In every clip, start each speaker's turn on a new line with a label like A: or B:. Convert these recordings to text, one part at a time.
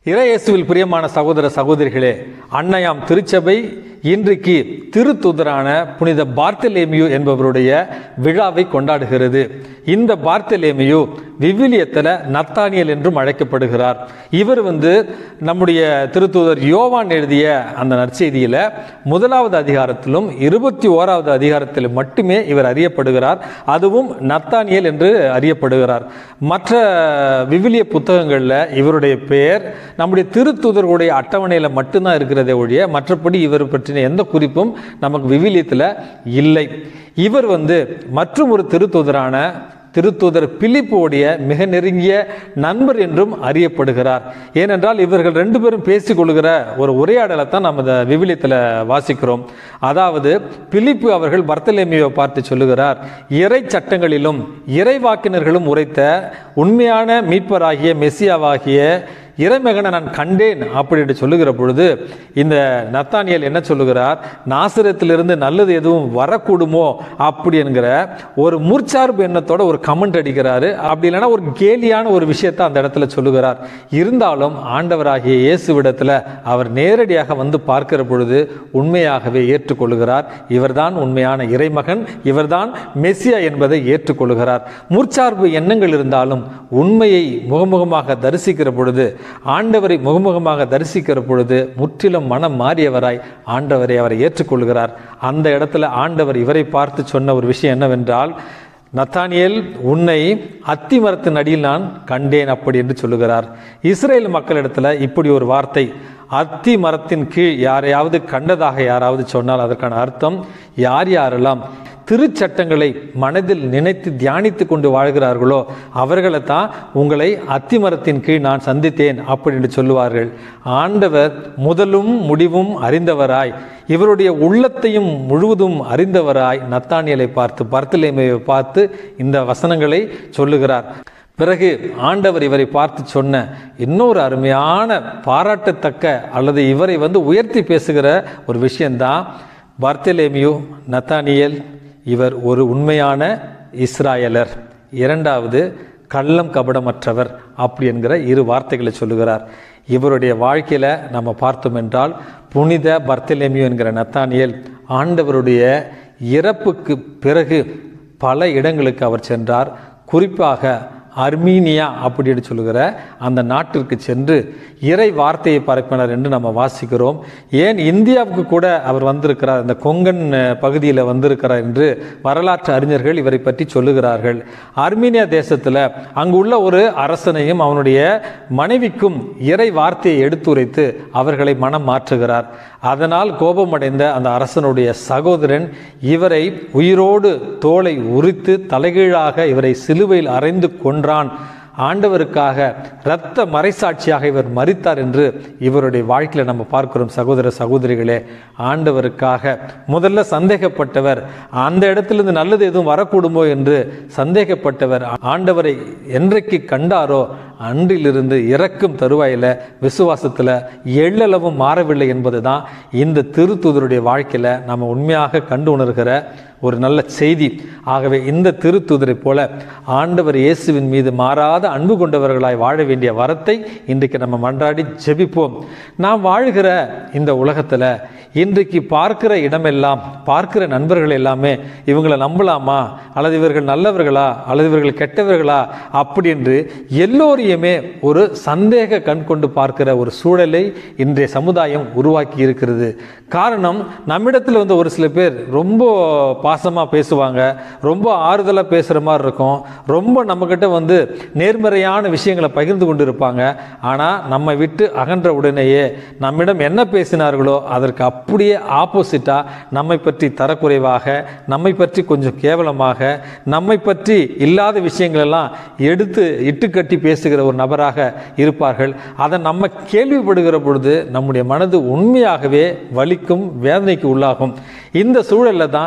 A: இறையேசுவில் பிரியமான சகோதர சகோதரிகளே அன்னையாம் திருச்சபை இன்றைக்கு திருத்துதரான புனித பார்த்தலேமியு என்பவருடைய விழாவை கொண்டாடுகிறது இந்த பார்த்தலேமியு விவிலியத்தில் நத்தானியல் என்றும் அழைக்கப்படுகிறார் இவர் வந்து நம்முடைய திருத்தூதர் யோவான் எழுதிய அந்த நற்செய்தியில் முதலாவது அதிகாரத்திலும் இருபத்தி ஓராவது அதிகாரத்தில் மட்டுமே இவர் அறியப்படுகிறார் அதுவும் நத்தானியல் என்று அறியப்படுகிறார் மற்ற விவிலிய புத்தகங்களில் இவருடைய பெயர் நம்முடைய திருத்தூதர்களுடைய அட்டவணையில் மட்டும்தான் இருக்கிறதே ஒழிய மற்றபடி இவர் பற்றின எந்த குறிப்பும் நமக்கு விவிலியத்தில் இல்லை இவர் வந்து மற்றும் ஒரு திருத்தூதரான திருத்தூதர் பிலிப்போடைய மிக நெருங்கிய நண்பர் என்றும் அறியப்படுகிறார் ஏனென்றால் இவர்கள் ரெண்டு பேரும் பேசிக்கொள்கிற ஒரு உரையாடலை தான் நம்ம இந்த விவிலியத்தில் வாசிக்கிறோம் அதாவது பிலிப்பு அவர்கள் பர்த்தலேமியை பார்த்து சொல்லுகிறார் இறை சட்டங்களிலும் இறைவாக்கினர்களும் உரைத்த உண்மையான மீட்பராகிய மெஸ்ஸியாவாகிய இறைமகனை நான் கண்டேன் அப்படின்னு சொல்லுகிற பொழுது இந்த நத்தானியல் என்ன சொல்லுகிறார் நாசிரத்திலிருந்து நல்லது எதுவும் வரக்கூடுமோ அப்படி என்கிற ஒரு முற்சார்பு எண்ணத்தோட ஒரு கமெண்ட் அடிக்கிறாரு அப்படி இல்லைன்னா ஒரு கேலியான ஒரு விஷயத்தை அந்த இடத்துல சொல்லுகிறார் இருந்தாலும் ஆண்டவராகிய இயேசுவிடத்தில் அவர் நேரடியாக வந்து பார்க்கிற பொழுது உண்மையாகவே ஏற்றுக்கொள்கிறார் இவர்தான் உண்மையான இறைமகன் இவர்தான் மெஸ்ஸியா என்பதை ஏற்றுக்கொள்கிறார் முற்சார்பு எண்ணங்கள் இருந்தாலும் உண்மையை முகமுகமாக தரிசிக்கிற பொழுது ஆண்டவரை முகமுகமாக தரிசிக்கிற பொழுது முற்றிலும் மனம் மாறியவராய் ஆண்டவரை அவரை ஏற்றுக்கொள்கிறார் அந்த இடத்துல ஆண்டவர் இவரை பார்த்து சொன்ன ஒரு விஷயம் என்னவென்றால் நத்தானியல் உன்னை அத்தி மரத்தின் அடியில் நான் கண்டேன் அப்படி என்று சொல்லுகிறார் இஸ்ரேல் மக்களிடத்துல இப்படி ஒரு வார்த்தை அத்தி மரத்தின் கீழ் யாரையாவது கண்டதாக யாராவது சொன்னால் அதற்கான அர்த்தம் யார் யாரெல்லாம் திருச்சட்டங்களை மனதில் நினைத்து தியானித்து கொண்டு வாழ்கிறார்களோ அவர்களை தான் உங்களை அத்திமரத்தின் கீழ் நான் சந்தித்தேன் அப்படின்னு சொல்லுவார்கள் ஆண்டவர் முதலும் முடிவும் அறிந்தவராய் இவருடைய உள்ளத்தையும் முழுவதும் அறிந்தவராய் நத்தானியலை பார்த்து பர்த்தலேமையை பார்த்து இந்த வசனங்களை சொல்லுகிறார் பிறகு ஆண்டவர் இவரை பார்த்து சொன்ன இன்னொரு அருமையான பாராட்டத்தக்க அல்லது இவரை வந்து உயர்த்தி பேசுகிற ஒரு விஷயந்தான் பர்த்தலேமியு நத்தானியல் இவர் ஒரு உண்மையான இஸ்ராயலர் இரண்டாவது கள்ளம் கபடமற்றவர் அப்படி என்கிற இரு வார்த்தைகளை சொல்லுகிறார் இவருடைய வாழ்க்கையில் நம்ம பார்த்தோம் என்றால் புனித பர்த்தலேமியு என்கிற நத்தானியல் ஆண்டவருடைய இறப்புக்கு பிறகு பல இடங்களுக்கு அவர் சென்றார் குறிப்பாக அர்மீனியா அப்படின்னு சொல்லுகிற அந்த நாட்டிற்கு சென்று இறை வார்த்தையை பரப்பினார் என்று நம்ம வாசிக்கிறோம் ஏன் இந்தியாவுக்கு கூட அவர் வந்திருக்கிறார் இந்த கொங்கன் பகுதியில் வந்திருக்கிறார் என்று வரலாற்று அறிஞர்கள் இவரை பற்றி சொல்லுகிறார்கள் அர்மீனியா தேசத்தில் அங்கு உள்ள ஒரு அரசனையும் அவனுடைய மனைவிக்கும் இறை வார்த்தையை எடுத்துரைத்து அவர்களை மனம் மாற்றுகிறார் அதனால் கோபமடைந்த அந்த அரசனுடைய சகோதரன் இவரை உயிரோடு தோலை உரித்து தலைகீழாக இவரை சிலுவையில் அறைந்து கொன்றான் ஆண்டவருக்காக இரத்த மறைசாட்சியாக இவர் மறித்தார் என்று இவருடைய வாழ்க்கையில் நம்ம பார்க்கிறோம் சகோதர சகோதரிகளே ஆண்டவருக்காக முதல்ல சந்தேகப்பட்டவர் அந்த இடத்திலிருந்து நல்லது எதுவும் வரக்கூடுமோ என்று சந்தேகப்பட்டவர் ஆண்டவரை என்றைக்கு கண்டாரோ அன்றிலிருந்து இறக்கும் தருவாயில் விசுவாசத்தில் எள்ளளவும் மாறவில்லை என்பது தான் இந்த திருத்தூதருடைய வாழ்க்கையில் நம்ம உண்மையாக கண்டு உணர்கிற ஒரு நல்ல செய்தி ஆகவே இந்த திருத்துதரை போல ஆண்டவர் இயேசுவின் மீது மாறாத அன்பு கொண்டவர்களாய் வாழ வேண்டிய வரத்தை இன்றைக்கு நம்ம மன்றாடி ஜெபிப்போம் நாம் வாழ்கிற இந்த உலகத்தில் இன்றைக்கு பார்க்கிற இடமெல்லாம் பார்க்கிற நண்பர்கள் எல்லாமே இவங்களை நம்பலாமா அல்லது இவர்கள் நல்லவர்களா அல்லது இவர்கள் கெட்டவர்களா அப்படி என்று எல்லோரையுமே ஒரு சந்தேக கண் கொண்டு பார்க்கிற ஒரு சூழலை இன்றைய சமுதாயம் உருவாக்கி இருக்கிறது காரணம் நம்மிடத்தில் வந்து ஒரு சில பேர் ரொம்ப பாசமாக பேசுவாங்க ரொம்ப ஆறுதலாக பேசுகிற மாதிரி இருக்கும் ரொம்ப நம்மக்கிட்ட வந்து நேர்மறையான விஷயங்களை பகிர்ந்து கொண்டு இருப்பாங்க ஆனால் நம்ம விட்டு அகன்ற உடனேயே நம்மிடம் என்ன பேசினார்களோ அதற்கு அப்படியே ஆப்போசிட்டாக நம்மை பற்றி தரக்குறைவாக நம்மை பற்றி கொஞ்சம் கேவலமாக நம்மை பற்றி இல்லாத விஷயங்களெல்லாம் எடுத்து இட்டுக்கட்டி பேசுகிற ஒரு நபராக இருப்பார்கள் அதை நம்ம கேள்விப்படுகிற பொழுது நம்முடைய மனது உண்மையாகவே வலிக்கும் வேதனைக்கு உள்ளாகும் இந்த சூழலில் தான் இன்றைக்கு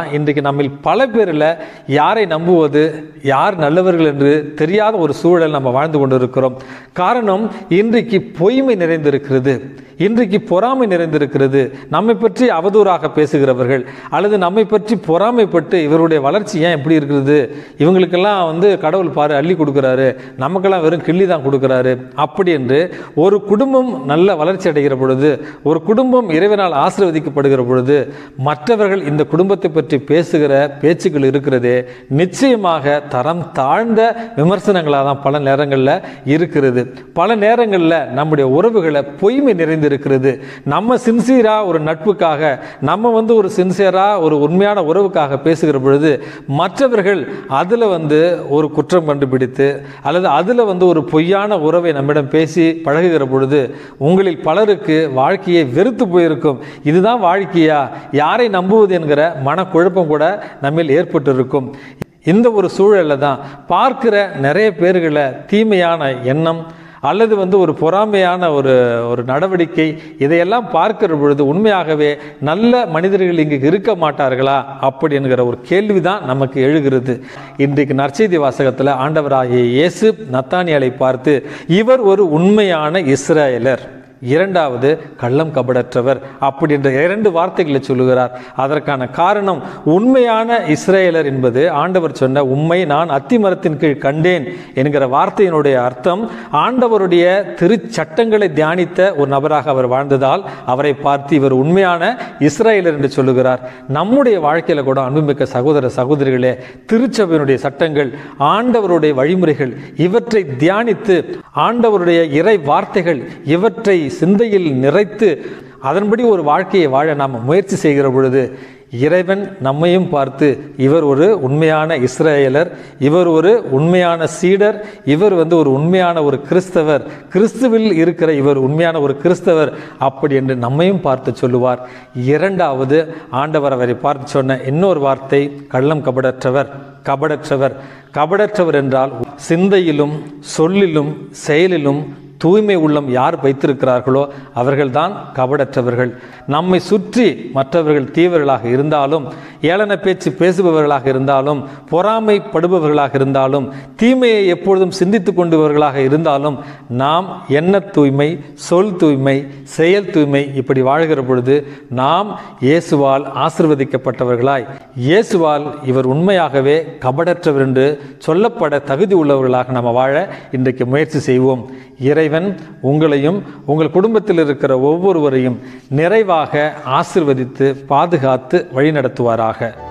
A: நம்மில் பல பேரில் யாரை நம்புவது யார் நல்லவர்கள் என்று தெரியாத ஒரு சூழல் நம்ம வாழ்ந்து கொண்டிருக்கிறோம் காரணம் இன்றைக்கு பொய்மை நிறைந்திருக்கிறது இன்றைக்கு பொறாமை நிறைந்திருக்கிறது நம்மை பற்றி அவதூறாக பேசுகிறவர்கள் அல்லது நம்மை பற்றி பொறாமைப்பட்டு இவருடைய வளர்ச்சி ஏன் இப்படி இருக்கிறது இவங்களுக்கெல்லாம் வந்து கடவுள் பாரு அள்ளி கொடுக்குறாரு நமக்கெல்லாம் வெறும் கிள்ளி தான் கொடுக்குறாரு அப்படி என்று ஒரு குடும்பம் நல்ல வளர்ச்சி அடைகிற பொழுது ஒரு குடும்பம் இறைவனால் ஆசீர்வதிக்கப்படுகிற பொழுது மற்றவர்கள் இந்த குடும்பத்தை பற்றி பேசுகிற பேச்சுக்கள் இருக்கிறதே நிச்சயமாக தரம் தாழ்ந்த விமர்சனங்களாக தான் பல நேரங்களில் இருக்கிறது பல நேரங்களில் நம்முடைய உறவுகளை பொய்மை நிறைந்திருக்கிறது நம்ம சின்சியராக ஒரு நட்புக்காக நம்ம வந்து ஒரு சின்சியராக ஒரு உண்மையான உறவுக்காக பேசுகிற பொழுது மற்றவர்கள் அதில் வந்து ஒரு குற்றம் கண்டுபிடித்து அல்லது அதில் வந்து ஒரு பொய்யான உறவை நம்மிடம் பேசி பழகுகிற பொழுது உங்களில் பலருக்கு வாழ்க்கையை வெறுத்து போயிருக்கும் இதுதான் வாழ்க்கையா யாரை நம்புவது என்கிற மனக்குழப்பம் கூட நம்மில் ஏற்பட்டிருக்கும் இந்த ஒரு சூழலில் தான் பார்க்கிற நிறைய பேர்களை தீமையான எண்ணம் அல்லது வந்து ஒரு பொறாமையான ஒரு ஒரு நடவடிக்கை இதையெல்லாம் பார்க்கிற பொழுது உண்மையாகவே நல்ல மனிதர்கள் இங்கு இருக்க மாட்டார்களா அப்படி என்கிற ஒரு கேள்விதான் நமக்கு எழுகிறது இன்றைக்கு நற்செய்தி வாசகத்தில் ஆண்டவராகிய இயேசு நத்தானியலை பார்த்து இவர் ஒரு உண்மையான இஸ்ரேலர் இரண்டாவது கள்ளம் கபடற்றவர் அப்படின்ற இரண்டு வார்த்தைகளை சொல்லுகிறார் அதற்கான காரணம் உண்மையான இஸ்ரேலர் என்பது ஆண்டவர் சொன்ன உண்மை நான் அத்திமரத்தின் கீழ் கண்டேன் என்கிற வார்த்தையினுடைய அர்த்தம் ஆண்டவருடைய திருச்சட்டங்களை தியானித்த ஒரு நபராக அவர் வாழ்ந்ததால் அவரை பார்த்து இவர் உண்மையான இஸ்ரேலர் என்று சொல்லுகிறார் நம்முடைய வாழ்க்கையில் கூட அன்புமிக்க சகோதர சகோதரிகளே திருச்சபையினுடைய சட்டங்கள் ஆண்டவருடைய வழிமுறைகள் இவற்றை தியானித்து ஆண்டவருடைய இறை வார்த்தைகள் இவற்றை சிந்தையில் நிறைத்து அதன்படி ஒரு வாழ்க்கையை வாழ நாம் முயற்சி செய்கிற பொழுது இறைவன் நம்மையும் பார்த்து இவர் ஒரு உண்மையான இஸ்ரேலர் இவர் ஒரு உண்மையான சீடர் இவர் வந்து ஒரு உண்மையான ஒரு கிறிஸ்தவர் கிறிஸ்துவில் இருக்கிற இவர் உண்மையான ஒரு கிறிஸ்தவர் அப்படி என்று நம்மையும் பார்த்து சொல்லுவார் இரண்டாவது ஆண்டவர் அவரை பார்த்து சொன்ன இன்னொரு வார்த்தை கள்ளம் கபடற்றவர் கபடற்றவர் கபடற்றவர் என்றால் சிந்தையிலும் சொல்லிலும் செயலிலும் தூய்மை உள்ளம் யார் வைத்திருக்கிறார்களோ அவர்கள்தான் கபடற்றவர்கள் நம்மை சுற்றி மற்றவர்கள் தீவர்களாக இருந்தாலும் ஏளன பேச்சு பேசுபவர்களாக இருந்தாலும் பொறாமைப்படுபவர்களாக இருந்தாலும் தீமையை எப்பொழுதும் சிந்தித்து கொண்டவர்களாக இருந்தாலும் நாம் எண்ண தூய்மை சொல் தூய்மை செயல் தூய்மை இப்படி வாழ்கிற பொழுது நாம் இயேசுவால் ஆசிர்வதிக்கப்பட்டவர்களாய் இயேசுவால் இவர் உண்மையாகவே கபடற்றவர் என்று சொல்லப்பட தகுதி உள்ளவர்களாக நம்ம வாழ இன்றைக்கு முயற்சி செய்வோம் இறைவன் உங்களையும் உங்கள் குடும்பத்தில் இருக்கிற ஒவ்வொருவரையும் நிறைவாக ஆசிர்வதித்து பாதுகாத்து வழிநடத்துவாராக